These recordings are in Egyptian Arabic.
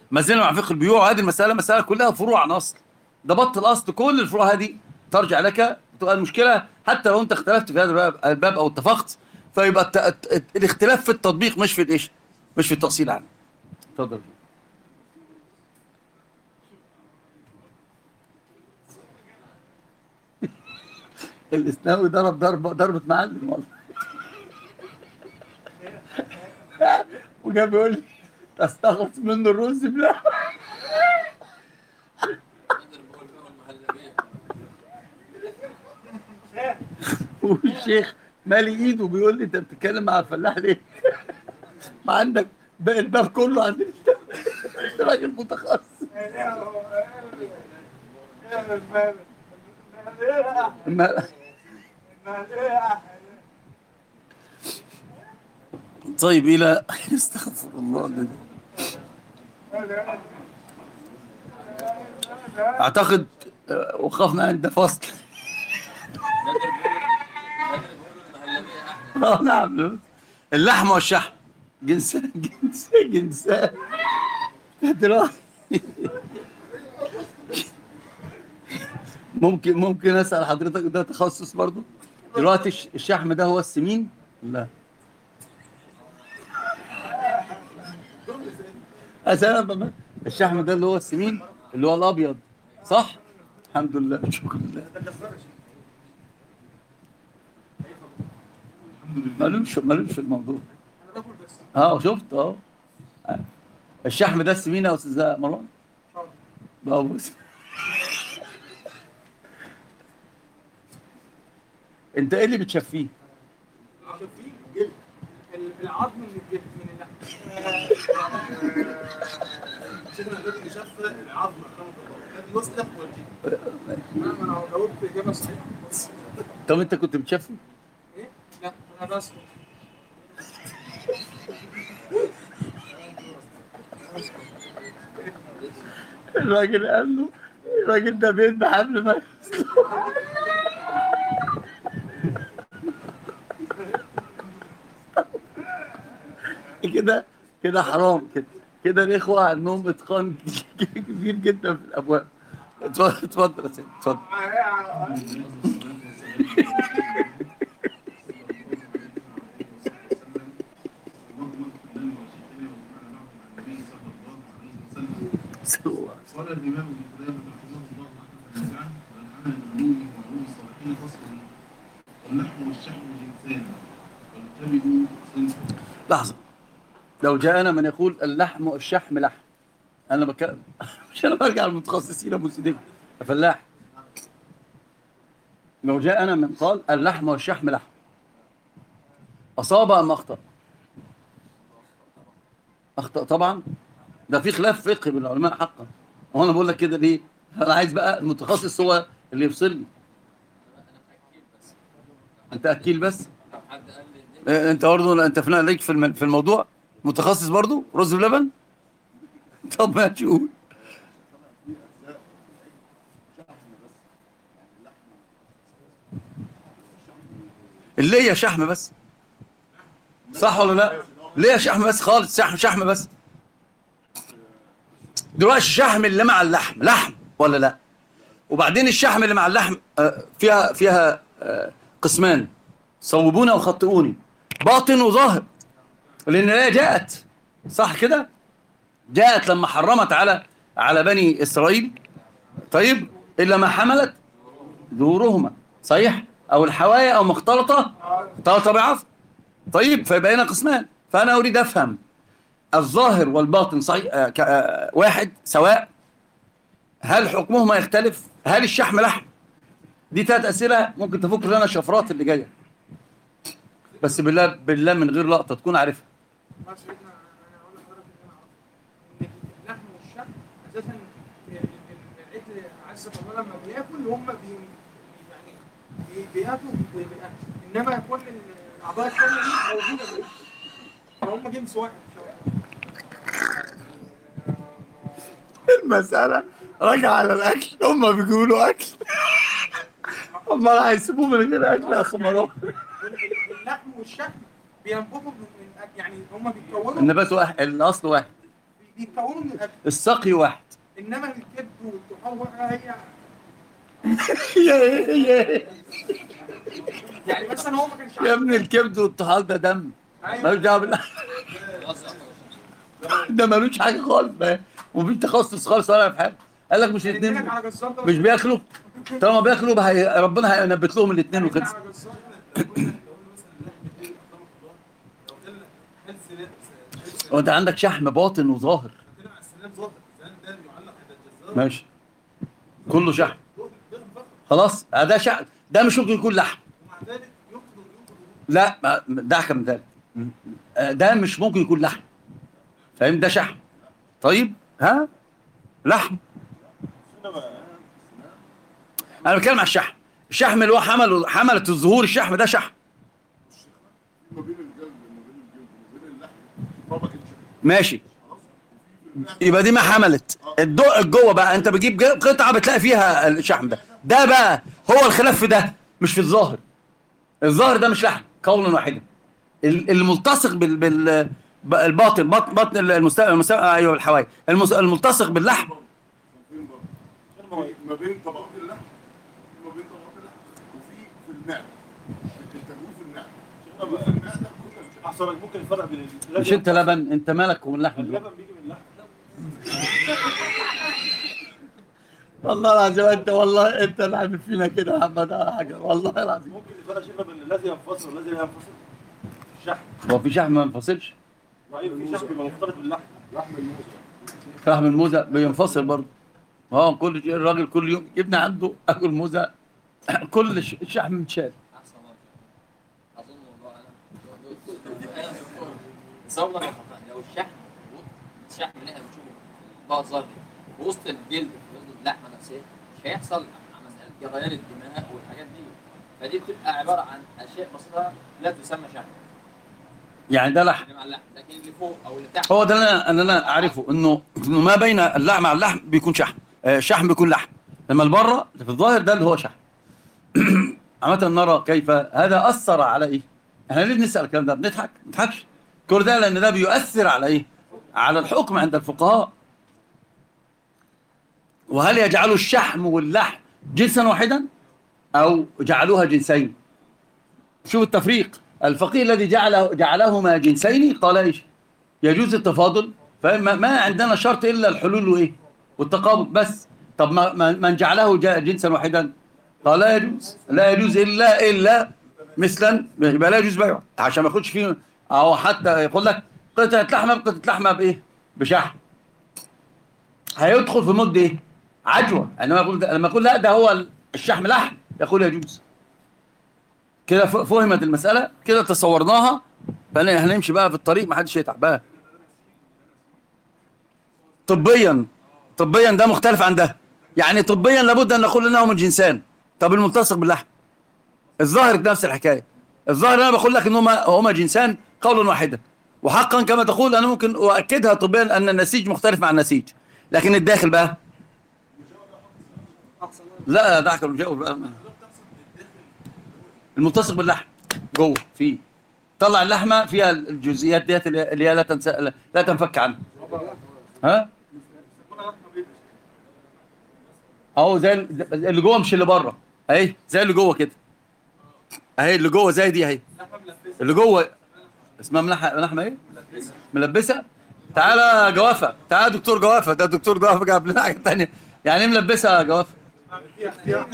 ما زلنا مع فقه البيوع وهذه المساله مساله كلها فروع عن اصل ده بط الاصل كل الفروع هذه ترجع لك تبقى المشكله حتى لو انت اختلفت في هذا الباب, الباب او اتفقت فيبقى الت- الت- الاختلاف في التطبيق مش في الايش مش في التأصيل عنه اتفضل الاسناوي ضرب ضربه ضربه معلم والله وجاب يقول لي تستخلص منه الرز بلا والشيخ مالي ايده بيقول لي انت بتتكلم مع الفلاح ليه؟ ما عندك باقي الباب كله عندك انت راجل متخصص ما- طيب الى استغفر الله الذي اعتقد آه، وقفنا عند فصل اه نعم اللحم والشحم جنسان جنسان جنسان دلوقتي ممكن ممكن اسال حضرتك ده تخصص برضو دلوقتي الش- الشحم ده هو السمين لا أسأل بما الشحم ده اللي هو السمين اللي هو الابيض صح الحمد لله شكرا لله مالوش مالوش في الموضوع اه شفت اه الشحم ده السمين يا استاذ مروان اه بص انت ايه اللي بتشفيه العظم من الجلد من اللحم شيخنا الذي شاف العظم رحمه الله كان يسلخ والجلد انا انا جاوبت اجابه صحيحه بس طب انت كنت بتشفي ايه لا انا بس الراجل قال له الراجل ده بيذبح قبل ما كده كده حرام كده كده الاخوه عندهم اتقان كبير جدا في الابواب اتفضل اتفضل يا سيدي اتفضل قال الإمام ابن قدامة رحمه الله رحمة واسعة وأن عمل المعلوم ومعلوم الصالحين فصل واللحم والشحم جنسان والكبد صنف لحظه لو جاءنا من يقول اللحم والشحم لحم انا بك... مش انا برجع للمتخصصين ابو سيدي فلاح لو جاءنا من قال اللحم والشحم لحم اصاب ام اخطا اخطا طبعا ده في خلاف فقهي بين العلماء حقا هو انا بقول لك كده ليه انا عايز بقى المتخصص هو اللي يفصل لي انت اكيل بس إيه، انت برضه انت فنان ليك في الم- في الموضوع متخصص برضه رز بلبن طب ما تقول اللي هي شحم بس صح ولا لا ليه شحم بس خالص شحم شحم بس دلوقتي الشحم اللي مع اللحم لحم ولا لا وبعدين الشحم اللي مع اللحم آه، فيها فيها آه، قسمان صوبوني وخطئوني باطن وظاهر لان هي جاءت صح كده جاءت لما حرمت على على بني اسرائيل طيب الا ما حملت ظهورهما صحيح او الحوايا او مختلطه مختلطه بعظم طيب فيبقى هنا قسمان فانا اريد افهم الظاهر والباطن صحيح آه ك- آه واحد سواء هل حكمهما يختلف هل الشحم لحم دي ثلاث اسئله ممكن تفك لنا الشفرات اللي جايه بس بالله بالله من غير لقطه تكون عارفها ما سيدنا انا اقول لحضرتك ان انا عارف ان اللحم والشحم اساسا ال- ال- العجل عز الله لما بياكل هم بي يعني بي- بياكلوا بالاكل انما كل الاعضاء الثانيه دي موجوده بالأكل. فهم جنس واحد المسألة راجع على الأكل هم بيقولوا أكل هم هيسيبوه من غير أكل يا أخ مروان اللحم والشحم بينبضوا من من- يعني هم بيتكونوا النبات واحد الأصل واحد بيتكونوا من الاكل السقي واحد انما الكبد والطحال هي يعني مثلا هو ما كانش يا ابني الكبد والطحال ده دم ملوش ايوه دعوه بالله ده ملوش حاجه خالص بقى وفي تخصص خالص ولا في حاجه قال لك مش هنديلك الاثنين على جزار ده مش بياكلوا طالما بياكلوا بقى هي- ربنا هينبت لهم الاثنين هنديلك وخلص على جزار هو انت عندك شحم باطن وظاهر ماشي كله شحم خلاص ده شحم ده مش ممكن يكون لحم لا ما- ده احكم من ذلك آه، ده مش ممكن يكون لحم فاهم ده شحم طيب ها لحم انا بتكلم على الشحم الشحم اللي هو حمل حملة الظهور الشحم ده شحم ما بين الجلد وما بين الجلد وما بين اللحم طبقة شحم ماشي يبقى دي ما حملت الدق جوه بقى انت بتجيب ج- قطعه بتلاقي فيها الشحم ده ده بقى هو الخلاف في ده مش في الظاهر الظاهر ده مش لحم قولا واحدا ال- الملتصق بال بال ب- الباطن بطن بطن المستوى المستوى ايوه الحوايا المس- الملتصق باللحم فين برضه؟ ما بين طبقات اللحم ما بين طبقات اللحم وفي في المعدة التجويف في المعدة التجويف في المعدة كله احسن ممكن الفرق بين مش انت لبن انت مالك واللحم اللبن بيجي من اللحم والله العظيم انت والله انت اللي عامل فينا كده يا محمد على حاجه والله العظيم ممكن الفرق شبه بين الذي ينفصل والذي لا ينفصل الشحم هو في شحم ما ينفصلش وأي في شحم بيبقى مختلط باللحم لحم الموزة فهم الموزة بينفصل برضه اه كل شيء الراجل كل يوم ابن عنده اكل موزة كل ش- الشحم متشال احسن مرة اظن والله انا تصور لو لو الشحم الشحم اللي احنا بنشوفه بقى ظاهر في وسط الجلد في وسط اللحمه نفسها مش هيحصل مساله جريان الدماء والحاجات دي فدي بتبقى عباره عن اشياء بسيطه لا تسمى شحم يعني ده لحم اللي مع اللحم لكن اللي فوق او اللي تحت هو ده اللي انا اللي انا اعرفه انه انه ما بين اللحم مع اللحم بيكون شحم آه، شحم بيكون لحم لما البره في الظاهر ده اللي هو شحم عامة نرى كيف هذا اثر على ايه؟ احنا ليه بنسال الكلام ده؟ بنضحك؟ ما بنضحكش كل ده لان ده بيؤثر على ايه؟ على الحكم عند الفقهاء وهل يجعلوا الشحم واللحم جنسا واحدا او جعلوها جنسين؟ شوف التفريق الفقيه الذي جعله جعلهما جنسين قال ايش؟ يجوز التفاضل فما ما عندنا شرط الا الحلول وايه؟ والتقابل بس طب ما ما- من جعله جا- جنسا واحدا قال لا يجوز لا يجوز الا الا مثلا يبقى لا يجوز بيعه عشان ما ياخدش فيه او حتى يقول لك قطعه لحمه بقطعه لحمه بايه؟ بشحم هيدخل في مده ايه؟ عجوه انما يقول لما يقول لا ده هو الشحم لحم يقول يجوز كده ف- فهمت المساله كده تصورناها فهنمشي بقى في الطريق ما حدش يتعب بقى طبيا طبيا ده مختلف عن ده يعني طبيا لابد ان نقول انهم جنسان طب الملتصق باللحم الظاهر نفس الحكايه الظاهر انا بقول لك ان هما هما جنسان قولا واحدا وحقا كما تقول انا ممكن اؤكدها طبيا ان النسيج مختلف عن النسيج لكن الداخل بقى لا دعك المجاور بقى الملتصق باللحم جوه فيه طلع اللحمه فيها الجزئيات ديت اللي اللي هي لا تنسى لا تنفك عنها ها اهو زي ال- اللي جوه مش اللي بره اهي زي اللي جوه كده اهي اللي جوه زي دي اهي اللي جوه اسمها ملحمه لحمه ايه ملبسه تعالى جوافه تعالى دكتور جوافه ده دكتور جوافه جاب لنا حاجه ثانيه يعني ايه ملبسه يا جوافه فيها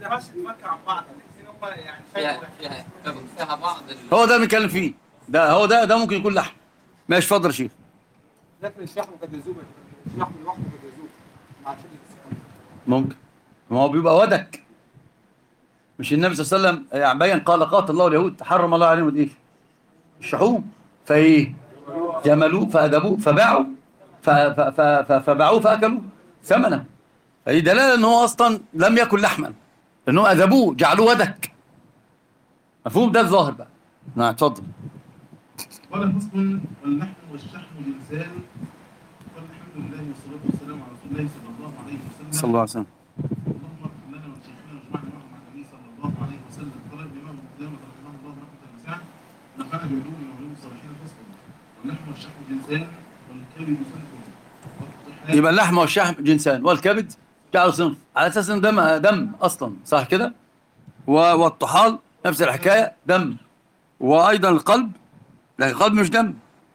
فيها فيها بعض ال- هو ده اللي بنتكلم فيه ده هو ده ده ممكن يكون لحم ماشي اتفضل يا شيخ لكن الشحم قد يذوب الشحم لوحده قد يذوب مع شده السخونه ممكن ما هو بيبقى ودك مش النبي صلى الله عليه وسلم يعني بين قال قاتل الله اليهود حرم الله عليهم الايه الشحوم فايه جملوه فادبوه فباعوا ف- ف- ف- ف- فباعوه فاكلوا ثمنا فدي دلاله ان هو اصلا لم يكن لحما لانهم اذبوه جعلوه ودك مفهوم ده الظاهر بقى نعم اتفضل قال فصل واللحم والشحم جنسان قال الحمد لله والصلاة والسلام على رسول الله صلى الله عليه وسلم صلى الله عليه وسلم اللهم اغفر لنا ولشيخنا واجمعنا معهم مع النبي صلى الله عليه وسلم قال الإمام ابن قدامة رحمه الله رحمة واسعة نفعنا بعلوم وعلوم الصالحين فصلا واللحم والشحم جنسان والكبد سلك يبقى اللحم والشحم جنسان والكبد جعله صنف على اساس ان دم دم اصلا صح كده و- والطحال نفس الحكايه دم وايضا القلب لكن القلب مش دم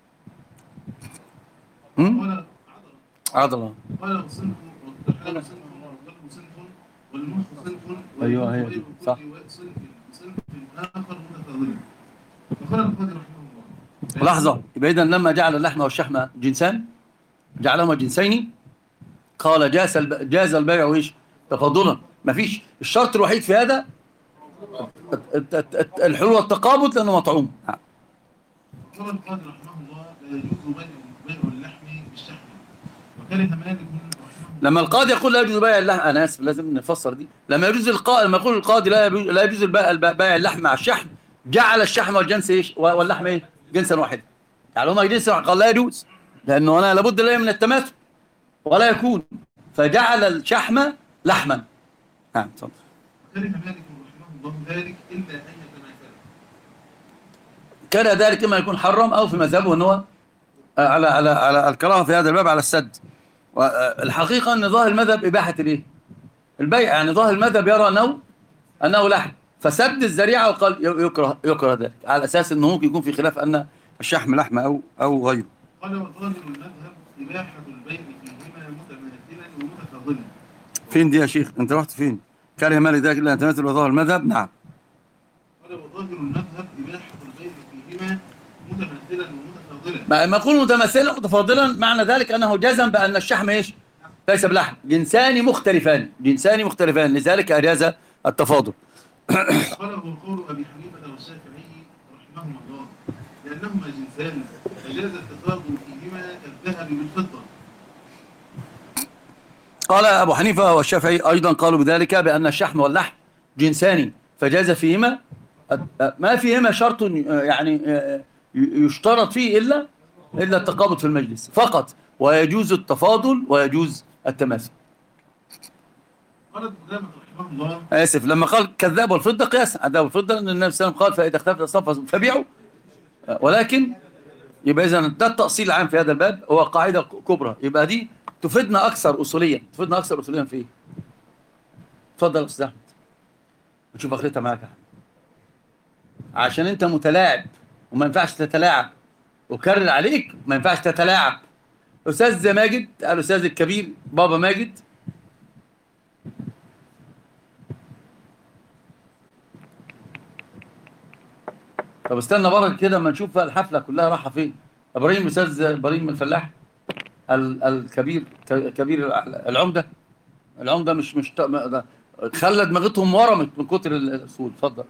هم؟ قال عضله عضلة قال صنف والطحال صنف والقلب صنف والمخ صنف أيوة، هي والمخ دي. غير صح. كل صنف صنف آخر متفاضل فقال القاضي رحمه الله لحظه يبقى اذا لما جعل اللحم والشحم جنسان جعلهما جنسين قال جاز الب... جاز البيع وايش تفاضلا مفيش الشرط الوحيد في هذا الت- الت- الت- الحلو والتقابض لانه مطعوم قال القاضي رحمه الله لا يجوز بيع بيع اللحم بالشحم وكره مالك رحمه الله لما القاضي يقول لا يجوز بيع اللحم انا اسف لازم نفسر دي لما يجوز القاضي لما يقول القاضي لا يجوز لا يجوز البيع الب- بيع اللحم مع الشحم جعل الشحم والجنس ايش واللحم ايه جنسا واحدا يعني هما جنسا واحد قال لا يجوز لانه انا لابد لي من التماثل ولا يكون فجعل الشحم لحما نعم تفضل كره مالك رحمه الله ذلك إلا أن يتماثل كان ذلك اما يكون حرم او في مذهبه ان هو آه، على على على الكراهه في هذا الباب على السد والحقيقه ان ظاهر المذهب اباحه الايه؟ البيع يعني ظاهر المذهب يرى انه انه لحم فسد الذريعه وقال ي- يكره يكره ذلك على اساس انه ممكن يكون في خلاف ان الشحم لحم او او غيره قال وظاهر المذهب إباحة البيع فيهما متماثلا ومتفاضلا فين دي يا شيخ انت رحت فين كره مالك ذلك الا ان تماثل وظاهر المذهب نعم قال وظاهر المذهب إباحة البيع فيهما متماثلا ومتفاضلا ما ما يكون متماثلا متفاضلا معنى ذلك انه جزم بان الشحم ايش؟ ليس بلحم جنسان مختلفان جنسان مختلفان لذلك اجاز التفاضل قال هو قول أبي حنيفة والشافعي رحمهما الله لأنهما جنسان فجاز التفاضل فيهما كالذهب بالفضة قال أبو حنيفة والشافعي أيضا قالوا بذلك بأن الشحم واللحم جنسان فجاز فيهما ما فيهما شرط يعني يشترط فيه إلا إلا التقابض في المجلس فقط ويجوز التفاضل ويجوز التماثل قال ابن قدامة رحمه الله آسف لما قال كذاب والفضة قياسا عذاب الفضة لأن النبي صلى الله عليه وسلم قال فإذا اختلفت الأصناف فبيعوا ولكن يبقى إذا ده التأصيل العام في هذا الباب هو قاعدة كبرى يبقى دي تفيدنا أكثر أصوليا تفيدنا أكثر أصوليا في إيه؟ اتفضل يا أستاذ أحمد نشوف آخرتها معاك يا أحمد عشان أنت متلاعب وما ينفعش تتلاعب وكرر عليك ما ينفعش تتلاعب أستاذ ماجد الأستاذ الكبير بابا ماجد طب استنى بره كده اما نشوف بقى الحفله كلها رايحه فين ابراهيم استاذ ابراهيم الفلاح ال- الكبير ك- كبير العمده العمده مش مش ده خلى دماغتهم ورمت من كتر ال- الاصول اتفضل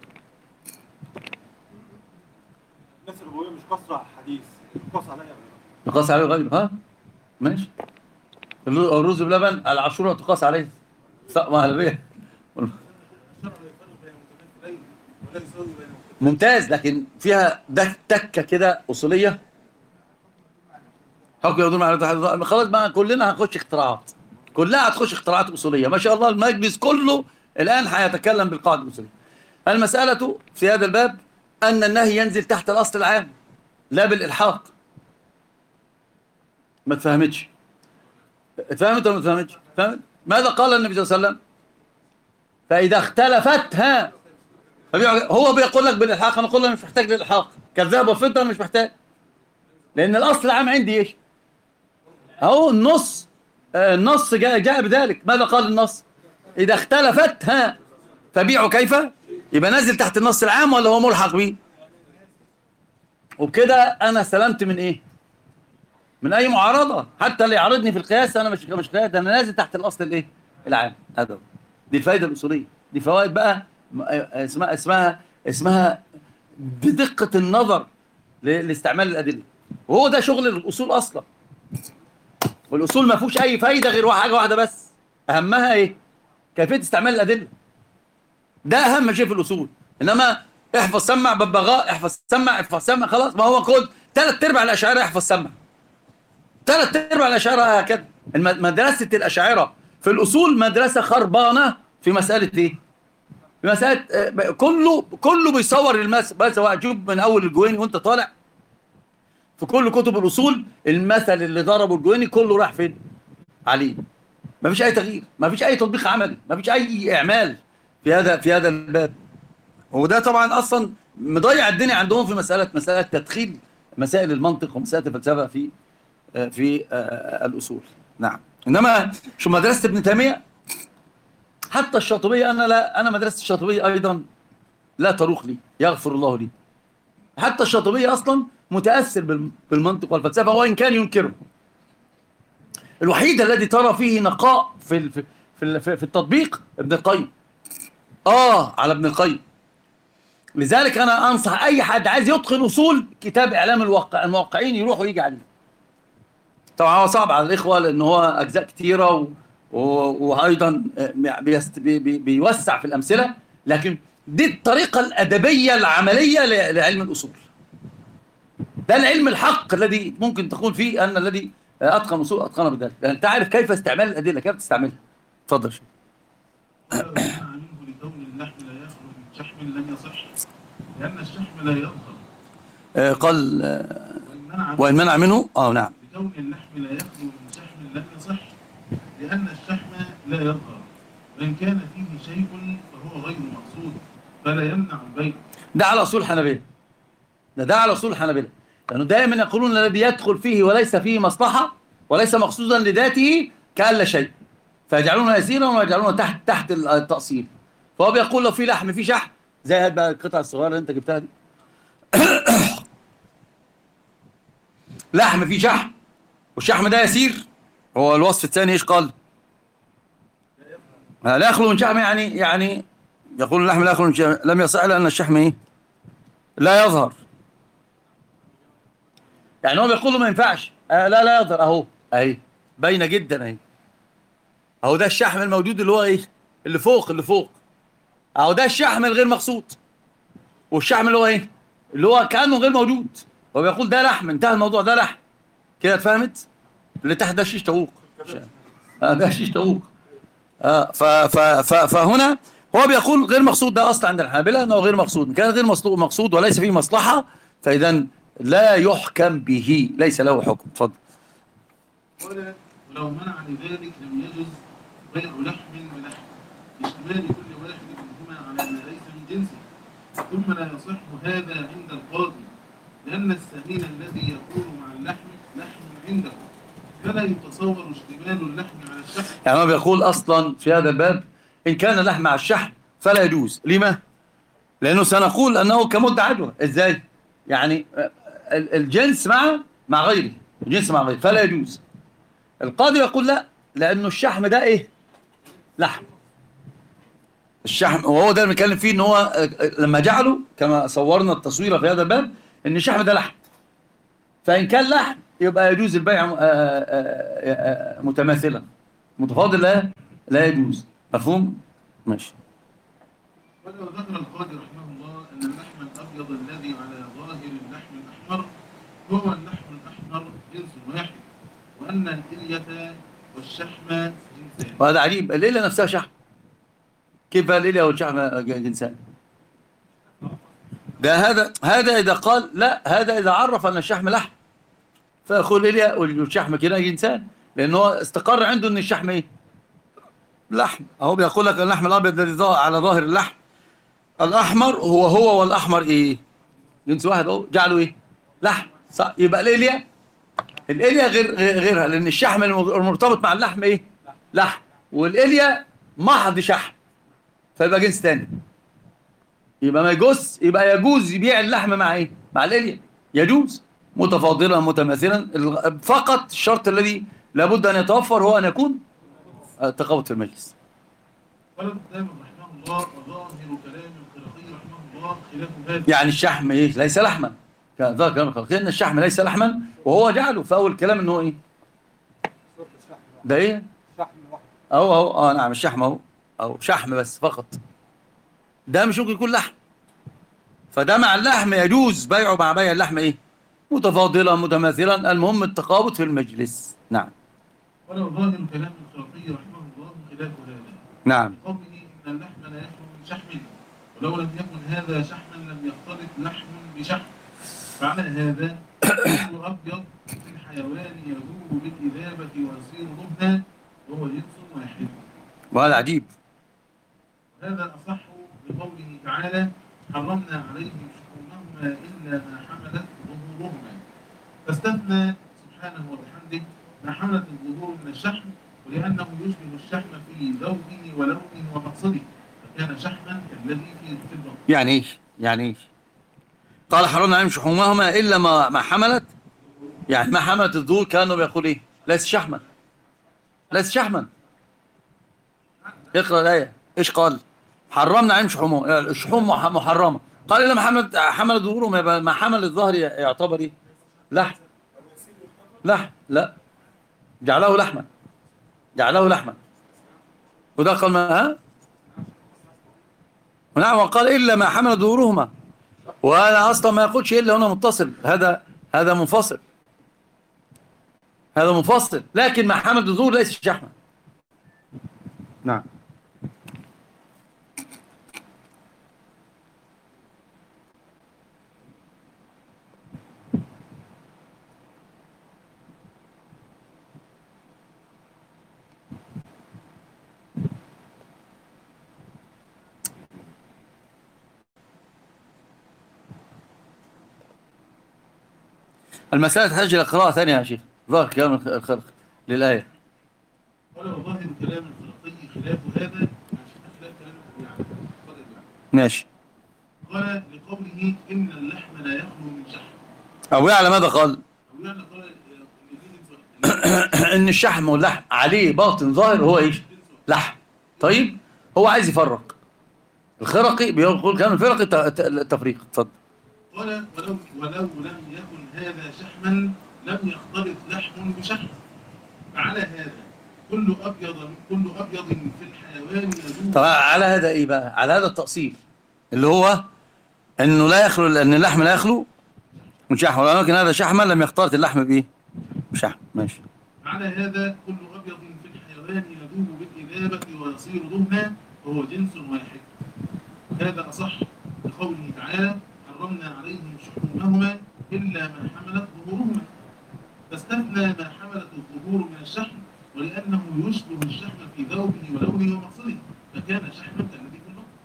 الناس اللي بيقولوا مش قصر على الحديث قص عليا نقاس عليه غيره ها ماشي الرز الرز بلبن العاشوره تقاس عليه سقم على ولا يساوي بين ممتاز لكن فيها دك تكه كده اصوليه حكم يدور على خلاص بقى كلنا هنخش اختراعات كلها هتخش اختراعات اصوليه ما شاء الله المجلس كله الان هيتكلم بالقاعده الاصوليه المساله في هذا الباب ان النهي ينزل تحت الاصل العام لا بالالحاق ما تفهمتش اتفهمت ولا ما تفهمتش فهمت ماذا قال النبي صلى الله عليه وسلم فاذا اختلفت ها فبيقعد- هو بيقول لك بالالحاق انا اقول له مش محتاج للالحاق كذاب وفضه أنا مش محتاج لان الاصل العام عندي ايش اهو النص آه، النص جاء جاء بذلك ماذا قال النص اذا اختلفت ها فبيعوا كيف يبقى نازل تحت النص العام ولا هو ملحق بيه وبكده انا سلمت من ايه من اي معارضه حتى اللي يعارضني في القياس انا مش مش قياس انا نازل تحت الاصل الايه العام هذا هو. دي الفائده الاصوليه دي فوائد بقى م- آه، اسمها اسمها اسمها بدقه النظر ل- لاستعمال الادله وهو ده شغل الاصول اصلا والاصول ما فيهوش اي فايده غير حاجه واحده بس اهمها ايه كيفيه استعمال الادله ده اهم شيء في الاصول انما احفظ سمع ببغاء احفظ سمع احفظ سمع خلاص ما هو كل ثلاث ارباع الاشاعره احفظ سمع ثلاث ارباع الاشاعره هكذا الم- مدرسه الاشاعره في الاصول مدرسه خربانه في مساله ايه في مساله آه، ب- كله كله بيصور المثل بس سواء شوف من اول الجويني وانت طالع في كل كتب الاصول المثل اللي ضربه الجويني كله راح فين عليه ما فيش اي تغيير ما فيش اي تطبيق عملي ما فيش اي اعمال في هذا في هذا الباب وده طبعا اصلا مضيع الدنيا عندهم في مساله مساله تدخيل مسائل المنطق ومسائل الفلسفه في آه، في آه، الاصول نعم انما شو مدرسه ابن تيميه حتى الشاطبيه انا لا انا مدرسه الشاطبيه ايضا لا تروق لي يغفر الله لي حتى الشاطبيه اصلا متاثر بال- بالمنطق والفلسفه وان كان ينكره الوحيد الذي ترى فيه نقاء في ال- في في, ال- في التطبيق ابن القيم اه على ابن القيم لذلك انا انصح اي حد عايز يتقن اصول كتاب اعلام الواقع الموقعين يروح ويجي عليه طبعا هو صعب على الاخوه لان هو اجزاء كتيره و... و... وايضا بيست... بي... بي... بيوسع في الامثله لكن دي الطريقه الادبيه العمليه ل... لعلم الاصول ده العلم الحق الذي ممكن تقول فيه ان الذي اتقن اصول اتقن بذلك لان تعرف كيف استعمال الادله كيف تستعملها اتفضل يا شيخ. ولا منع منه لكون اللحم لا يخلو من شحم لم يصح لأن الشحم لا يظهر آه، قال آه، وإن منع وان منع منه اه نعم لكون اللحم لا يخلو من شحم لم يصح لأن الشحم لا يظهر وإن كان فيه شيء فهو غير مقصود فلا يمنع البيع ده على اصول الحنابلة ده ده على اصول الحنابلة لانه دائما يقولون الذي يدخل فيه وليس فيه مصلحة وليس مقصودا لذاته كأن لا شيء فيجعلونه يسيرا ويجعلونه تحت تحت التأصيل فهو بيقول لو في لحم في شحم زي هات بقى القطعة الصغيرة اللي انت جبتها دي لحم فيه شحم والشحم ده يسير هو الوصف الثاني ايش قال؟ آه، لا يخلو من شحم يعني يعني يقول اللحم لا يخلو من شحم لم يصح لان الشحم ايه؟ لا يظهر يعني هو بيقول له ما ينفعش آه لا لا يظهر اهو اهي باينه جدا اهي اهو ده الشحم الموجود اللي هو ايه؟ اللي فوق اللي فوق اهو ده الشحم الغير مقصود والشحم اللي هو ايه؟ اللي هو كانه غير موجود هو بيقول ده لحم انتهى الموضوع ده لحم كده اتفهمت؟ اللي تحت ده شيش طاووق آه ده شيش طاووق آه ف ف ف فهنا هو بيقول غير مقصود ده اصلا عند الحنابلة انه غير مقصود إن كان غير مصلو- مقصود وليس فيه مصلحة فاذا لا يحكم به ليس له حكم اتفضل قال ولو منع لذلك لم يجز بيع لحم بلحم لاشتمال كل واحد منهما على ما ليس من جنسه ثم لا يصح هذا عند القاضي لأن السمين الذي يكون مع اللحم لحم عنده فلا يتصور اشتمال اللحم على الشحم يعني هو بيقول اصلا في هذا الباب ان كان اللحم مع الشحم فلا يجوز لما لانه سنقول انه كمدة عدوى ازاي يعني آه، ال- الجنس مع مع غيره الجنس مع غيره فلا يجوز القاضي يقول لا لانه الشحم ده ايه لحم الشحم وهو ده اللي بنتكلم فيه ان هو آه، آه، لما جعله كما صورنا التصوير في هذا الباب ان الشحم ده لحم فان كان لحم يبقى يجوز البيع آه، آه، آه، آه، متماثلا متفاضل لا لا يجوز مفهوم ماشي ولو ذكر القاضي رحمه الله أن اللحم الأبيض الذي على ظاهر اللحم الأحمر هو اللحم الأحمر جنس واحد وأن الإلية والشحم جنسان وهذا عجيب الليله نفسها شحم كيف بقى الليله والشحم جنسان ده هذا هذا اذا قال لا هذا اذا عرف ان الشحم لحم فيقول الليله والشحم كده جنسان لان هو استقر عنده ان الشحم ايه لحم اهو بيقول لك اللحم الابيض الذي ظا- على ظاهر اللحم الاحمر هو هو والاحمر ايه جنس واحد اهو جعله ايه لحم صح يبقى الاليا الاليا غير غير- غيرها لان الشحم المرتبط مع اللحم ايه لحم والاليا محض شحم فيبقى جنس تاني يبقى ما يجوز يبقى يجوز يبيع اللحم مع ايه مع الاليا يجوز متفاضلا متماثلا ال- فقط الشرط الذي لابد ان يتوفر هو ان يكون آه، تقوت في المجلس قال الدائم رحمه الله وظاهر كلام القرطي رحمه الله خلاف هذا يعني الشحم ايه ليس لحما كان ظاهر كلام الخلق ان الشحم ليس لحما وهو جعله في اول كلام ان هو ايه صورة الشحم ده ايه شحم واحد اهو اهو اه نعم الشحم اهو او شحم بس فقط ده مش ممكن يكون لحم فده مع اللحم يجوز بيعه مع بيع اللحم ايه متفاضلا متماثلا المهم التقابض في المجلس نعم ولو ظاهر كلام القرطي رحمه الله خلاف هذا نعم قوله إن اللحم لا يخلو من شحم ولو لم يكن هذا شحما لم يختلط لحم بشحم فعلى هذا كل أبيض من حيوان يذوب بالإذابة ويصير ضبنا وهو جنس واحد وهذا عجيب هذا أصح بقوله تعالى حرمنا عليهم شحومهما إلا ما حملت ظهورهما فاستثنى سبحانه وبحمده ما حملت الظهور من الشحم ولأنه يشبه الشحم في ذوقه ولونه ومقصده فكان شحما كالذي في في البطن يعني ايش يعني ايش قال حرمنا عليهم شحومهما الا ما ما حملت يعني ما حملت الظهور كانوا بيقول ايه ليس شحما ليس شحما اقرا الايه ايش قال حرمنا عليهم شحومهم الشحوم مح- محرمه قال الا ما حملت حملت ظهورهم يبقى ما حمل الظهر يعتبر ايه لحم لحم لا جعله لحما جعله لحما وده قال ما ها ونعم وقال إلا ما حمل ظهورهما وهذا أصلا ما يقولش إلا هنا متصل هذا هذا منفصل هذا منفصل لكن ما حمل الظهور ليس شحما نعم المسألة تحتاج إلى قراءة ثانية يا شيخ ظهر كلام الخلق للآية قال وظاهر كلام الخلقي خلاف هذا عشان خلاف كلام يعني قال يعني. ماشي قال لقوله إن اللحم لا يخلو من شحم أو على ماذا قال أو يعني قال إن دي جنس- إن الشحم واللحم عليه باطن ظاهر هو إيش لحم طيب هو عايز يفرق الخرقي بيقول كلام الفرقي ت- ت- التفريق اتفضل قال ولو ولو لم يكن هذا شحما لم يختلط لحم بشحم فعلى هذا كل ابيض كل ابيض في الحيوان يذوب طب على هذا ايه بقى على هذا التأصيل اللي هو انه لا يخلو لان اللحم لا يخلو من شحم ولكن هذا شحما لم يختلط اللحم بايه بشحم ماشي على هذا كل ابيض في الحيوان يذوب بالاذابه ويصير دهنا وهو جنس واحد هذا اصح لقوله تعالى حرمنا عليهم شحومهما الا ما حملت ظهورهما فاستثنى ما حملت الظهور من الشحم ولانه يشبه الشحم في ذوقه ولونه ومقصده فكان شحما كالذي في البطن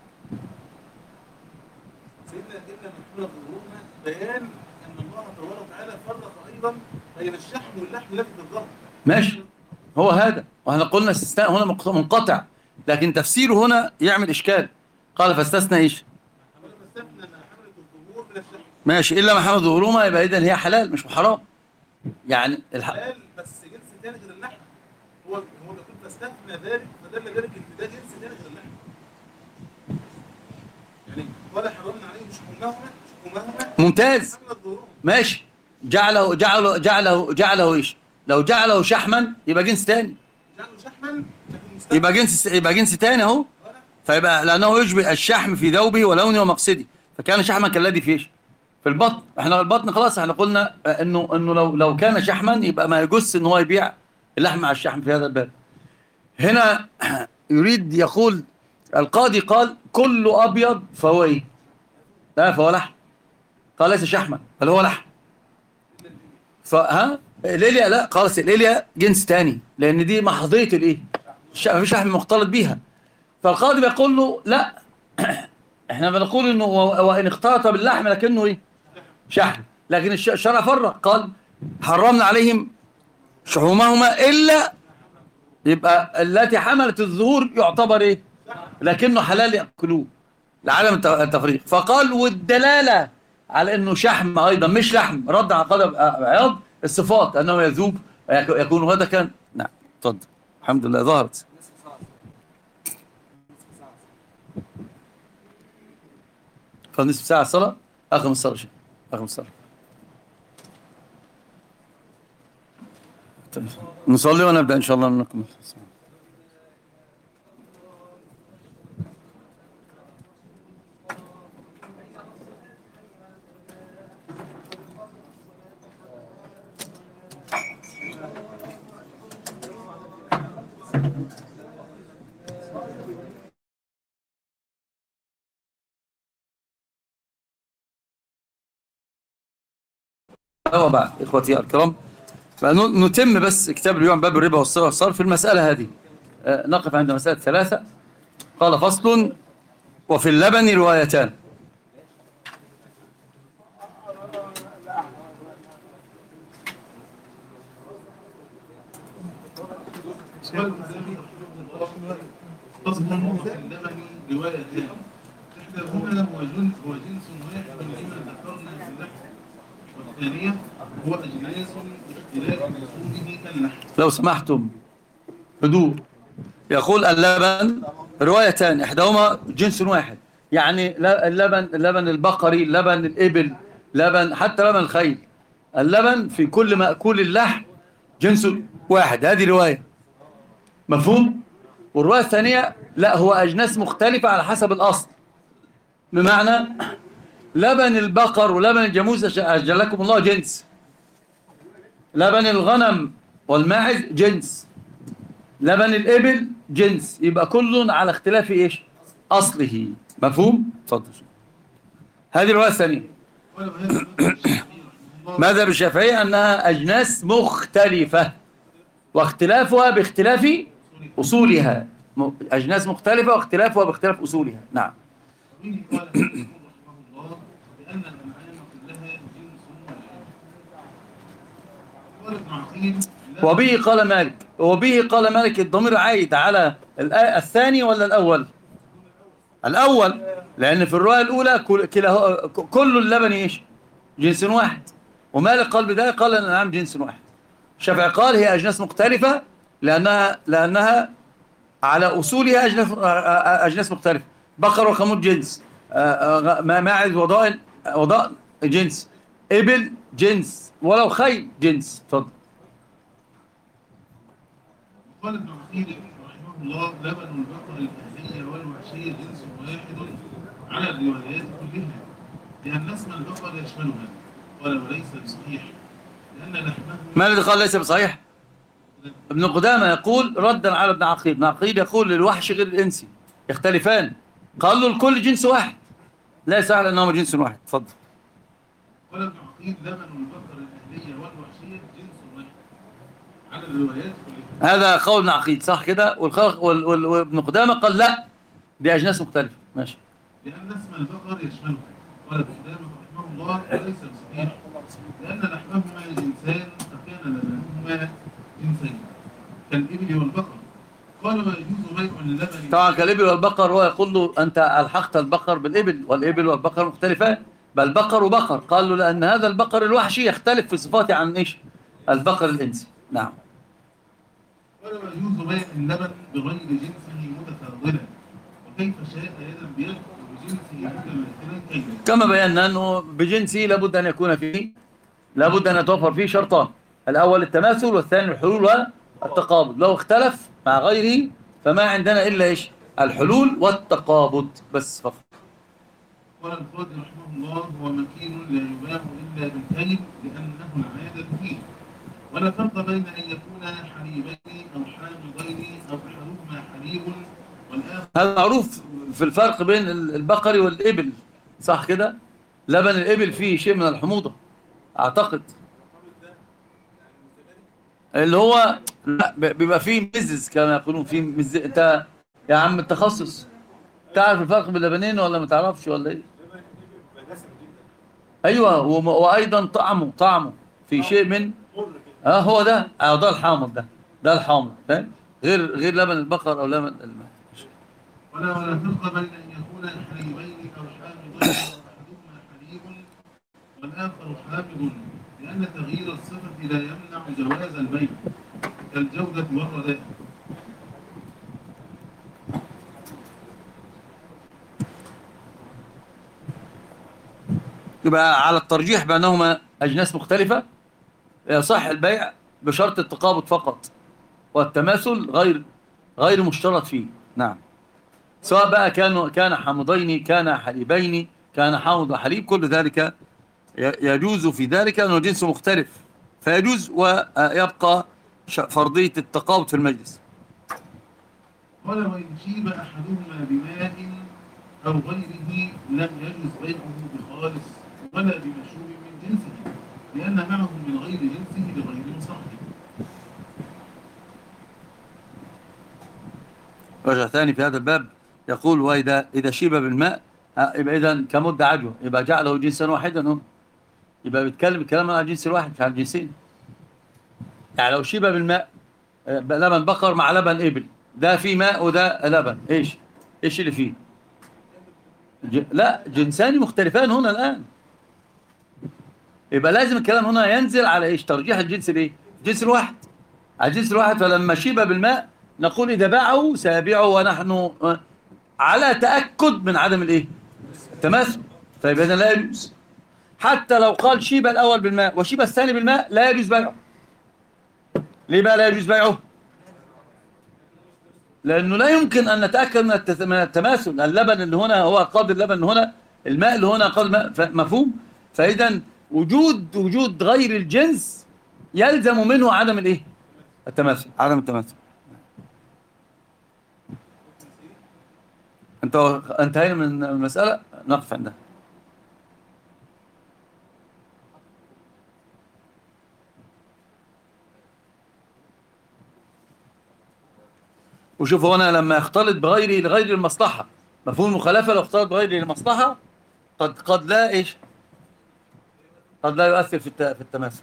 سيدنا إلا من حملت ظهورهما بيان ان الله تبارك وتعالى فرق ايضا بين الشحم واللحم الذي في الظهر ماشي هو هذا واحنا قلنا استثناء هنا مق- منقطع لكن تفسيره هنا يعمل اشكال قال فاستثنى ايش ولما استثنى ما حملت الظهور من الشحم ماشي الا ما حمل ظهورهما يبقى اذا هي حلال مش حرام يعني الح... قال بس جنس تاني غير اللحم هو هو بيقول فاستثنى ذلك فدل ذلك ان ده جنس تاني غير اللحم يعني قال حرمنا عليهم شحومهما شحومهما ممتاز حملت ظهورهم ماشي جعله جعله جعله جعله ايش لو جعله شحما يبقى جنس تاني جعلوا شحما لكن مستثنى يبقى جنس يبقى جنس تاني اهو فيبقى لانه يشبه الشحم في ذوبه ولونه ومقصده فكان شحما كالذي في ايش في البطن احنا البطن خلاص احنا قلنا آه، انه انه لو لو كان شحما يبقى ما يجوز ان هو يبيع اللحم مع الشحم في هذا الباب هنا يريد يقول القاضي قال كل ابيض فهو ايه لا فهو لحم قال ليس شحما بل هو لحم فها ليليا لا خلاص ليليا جنس تاني لان دي محضيه الايه الش- مفيش لحم مختلط بيها فالقاضي بيقول له لا احنا بنقول انه و- وان اختلط باللحم لكنه ايه شحم لكن الش- الشرع فرق قال حرمنا عليهم شحومهما الا يبقى التي حملت الظهور يعتبر ايه لكنه حلال ياكلوه لعدم الت- التفريق فقال والدلاله على انه شحم ايضا مش لحم رد على قدم عياض الصفات انه يذوب ويك- يكون غدا كان نعم اتفضل الحمد لله ظهرت قال نصف ساعة الصلاة آخر من الصلاة شيء آخر من الصلاة طيب. نصلي ونبدأ إن شاء الله نكمل وبعد إخوتي الكرام فنتم بس كتاب اليوم باب الربا والصرف والصرف في المسألة هذه آه، نقف عند مسألة ثلاثة قال فصل وفي اللبن روايتان فصل في اللبن روايتان إحداهما هو جنس هو جنس واحد لما ذكرنا في اللحم والثانية هو أجناس باختلاف أصوله كاللحم لو سمحتم هدوء يقول اللبن روايتان احداهما جنس واحد يعني لا- اللبن اللبن البقري لبن الابل لبن حتى لبن الخيل اللبن في كل مأكول اللحم جنس واحد هذه رواية مفهوم والرواية الثانية لا هو أجناس مختلفة على حسب الأصل بمعنى لبن البقر ولبن الجاموس أجلكم الله جنس لبن الغنم والماعز جنس لبن الإبل جنس يبقى كل على اختلاف إيش أصله مفهوم اتفضل هذه الرواية الثانية قال وهذا مذهب الشافعي رحمه الله ماذا بالشافعية أنها أجناس مختلفة واختلافها باختلاف أصولها م- أجناس مختلفة واختلافها باختلاف أصولها نعم وبه قال ابن رحمه الله بأن الأنعام كلها جنس واحد قال ابن عقيل لا وبه قال مالك وبه قال مالك الضمير عايد على الآ- الثاني ولا الأول الأول لأن في الرواية الأولى كل, كلا كل اللبن إيش جنس واحد ومالك قال بداية قال أن الأنعام جنس واحد الشافعي قال هي أجناس مختلفة لأنها لأنها على أصولها أجناس أجناس مختلفة بقر وخمود جنس آه، آه، ما- ماعز وضائن وضائن جنس إبل جنس ولو خيل جنس اتفضل قال ابن عقيل رحمه الله لبن البقر الأهلية والوحشية جنس واحد على الروايات كلها لأن اسم البقر يشملها قال وليس بصحيح لأن لحمه ما الذي قال ليس بصحيح ابن قدامة يقول ردا على ابن عقيل ابن عقيل يقول للوحش غير الإنسي يختلفان قال له الكل جنس واحد لا يسهل أنهما جنس واحد اتفضل قال ابن عقيل لبن البقر الأهلية والوحشية جنس واحد على الروايات كلها هذا قول ابن عقيل صح كده والخلق وال- وال- وابن قدامة قال لا دي أجناس مختلفة ماشي لأن اسم البقر يشملها قال ابن قدامة رحمه الله وليس بصحيح لأن لحمهما جنسان فكان لبنهما جنسين كالإبل والبقر قال ويجوز بيع اللبن طبعا كالإبل والبقر هو يقول له أنت ألحقت البقر بالإبل والإبل والبقر مختلفان بل بقر وبقر قال له لأن هذا البقر الوحشي يختلف في صفاته عن إيش البقر الإنسي نعم قال ويجوز بيع اللبن بغير جنسه متفاضلا وكيف شاء يدا بيد وبجنسه متماثلا كيدا كما بينا أنه بجنسه لابد أن يكون فيه لابد أن يتوفر فيه شرطان الأول التماثل والثاني الحلول والتقابض لو اختلف مع غيره فما عندنا إلا إيش الحلول والتقابض بس فقط قال القاضي رحمه الله هو مكين لا يباع إلا بالكيل لأنه العادة فيه ولا فرق بين أن يكون حليبين أو حامضين أو أحدهما حليب والآخر هذا معروف في الفرق بين البقر والإبل صح كده لبن الإبل فيه شيء من الحموضة أعتقد اللي هو لا ب- بيبقى فيه مزز كما يقولون فيه مز انت يا عم التخصص تعرف الفرق بين اللبنين ولا ما تعرفش ولا ايه ايوه وم- وايضا طعمه طعمه في شيء من اه هو ده اه ده الحامض ده ده الحامض فاهم غير غير لبن البقر او لبن الماء ولا ولا فرق بين أن يكون حليبين أو حامضين أو أحدهما حليب والآخر حامض لأن تغيير الصفة لا يمنع جواز البيع كالجودة والرداء يبقى على الترجيح بأنهما أجناس مختلفة يصح البيع بشرط التقابض فقط والتماثل غير غير مشترط فيه نعم سواء بقى كانوا كان حامضين كان حليبين كان حامض وحليب كل ذلك ي- يجوز في ذلك أنه جنس مختلف فيجوز ويبقى ش- فرضية التقابض في المجلس قال وإن شيب أحدهما بماء أو غيره لم يجوز بيعه بخالص ولا بمشروب من جنسه لأن معه من غير جنسه بغير مصاحب رجع ثاني في هذا الباب يقول وإذا إذا شيب بالماء آه، يبقى إذا كمد عجوة يبقى جعله جنسا واحدا هم يبقى بيتكلم الكلام على الجنس الواحد مش على الجنسين يعني لو شيب بالماء آه، لبن بقر مع لبن إبل ده فيه ماء وده لبن إيش إيش اللي فيه ج... لا جنسان مختلفان هنا الآن يبقى لازم الكلام هنا ينزل على إيش ترجيح الجنس الإيه الجنس الواحد على الجنس الواحد فلما شيب بالماء نقول إذا باعه سيبيعه ونحن آه، على تأكد من عدم الإيه التماثل فيبقى إذن لا يجوز حتى لو قال شيب الأول بالماء وشيب الثاني بالماء لا يجوز بيعه ليه بقى لا يجوز بيعه لأنه لا يمكن أن نتأكد من التت- من التماثل اللبن اللي هنا هو قاضي اللبن اللي هنا الماء اللي هنا قاضي الماء ف- مفهوم فإذا وجود وجود غير الجنس يلزم منه عدم الإيه التماثل عدم التماثل انت انتهينا من المسألة نقف عندها وشوف هنا لما يختلط بغيره لغير المصلحة مفهوم المخالفة لو اختلط بغير المصلحة قد قد لا ايش قد لا يؤثر في الت- في التماثل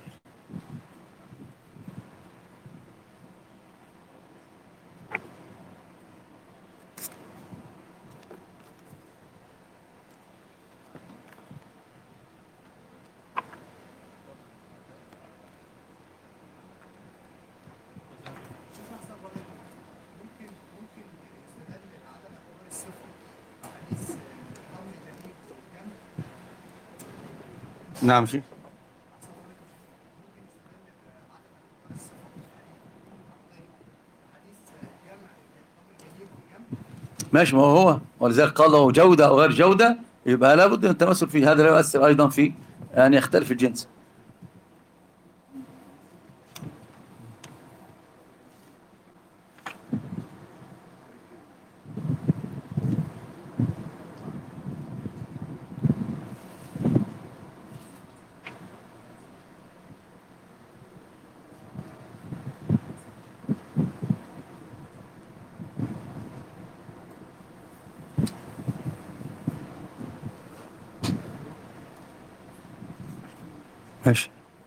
ممكن ممكن يستدل عدم اعتبار الصفه حديث قول جميل والجمع نعم شيء ماشي ما هو هو ولذلك قال له جودة أو غير جودة يبقى لابد من التمثل فيه هذا لا يؤثر أيضا في أن يختلف الجنس ماشي